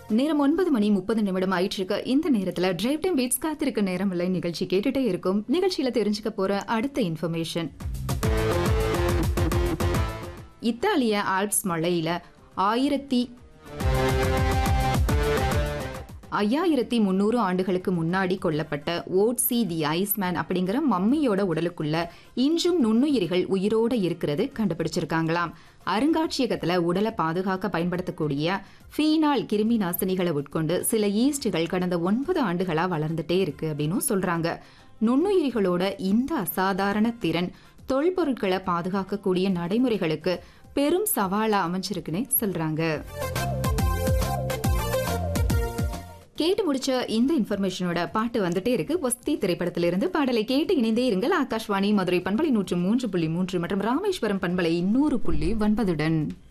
நேரம் ஒன்பது மணி முப்பது நிமிடம் ஆயிட்டு இருக்கு இந்த நேரத்துல டிரைவ் டைம் பீட்ஸ் காத்திருக்க நேரம் இல்லை நிகழ்ச்சி கேட்டுட்டே இருக்கும் நிகழ்ச்சியில தெரிஞ்சுக்க போற அடுத்த இன்ஃபர்மேஷன் இத்தாலிய ஆல்ப்ஸ் மலையில ஆயிரத்தி ஐயாயிரத்தி முந்நூறு ஆண்டுகளுக்கு முன்னாடி கொல்லப்பட்ட ஓட்சி தி ஐஸ்மேன் அப்படிங்கிற மம்மியோட உடலுக்குள்ள இன்றும் நுண்ணுயிரிகள் உயிரோட இருக்கிறது கண்டுபிடிச்சிருக்காங்களாம் அருங்காட்சியகத்துல உடலை பாதுகாக்க பயன்படுத்தக்கூடிய ஃபீனால் கிருமி நாசினிகளை உட்கொண்டு சில ஈஸ்டுகள் கடந்த ஒன்பது ஆண்டுகளா வளர்ந்துட்டே இருக்கு அப்படின்னு சொல்றாங்க நுண்ணுயிரிகளோட இந்த அசாதாரண திறன் தொல்பொருட்களை பாதுகாக்கக்கூடிய நடைமுறைகளுக்கு பெரும் சவாலா அமைஞ்சிருக்குன்னே சொல்றாங்க கேட்டு முடிச்ச இந்த இன்ஃபர்மேஷனோட பாட்டு வந்துட்டே இருக்கு ஒஸ்தி திரைப்படத்திலிருந்து பாடலை கேட்டு இணைந்தே இருங்கள் ஆகாஷ்வாணி மதுரை பண்பலை நூற்று மூன்று புள்ளி மூன்று மற்றும் ராமேஸ்வரம் பண்பலை நூறு புள்ளி ஒன்பதுடன்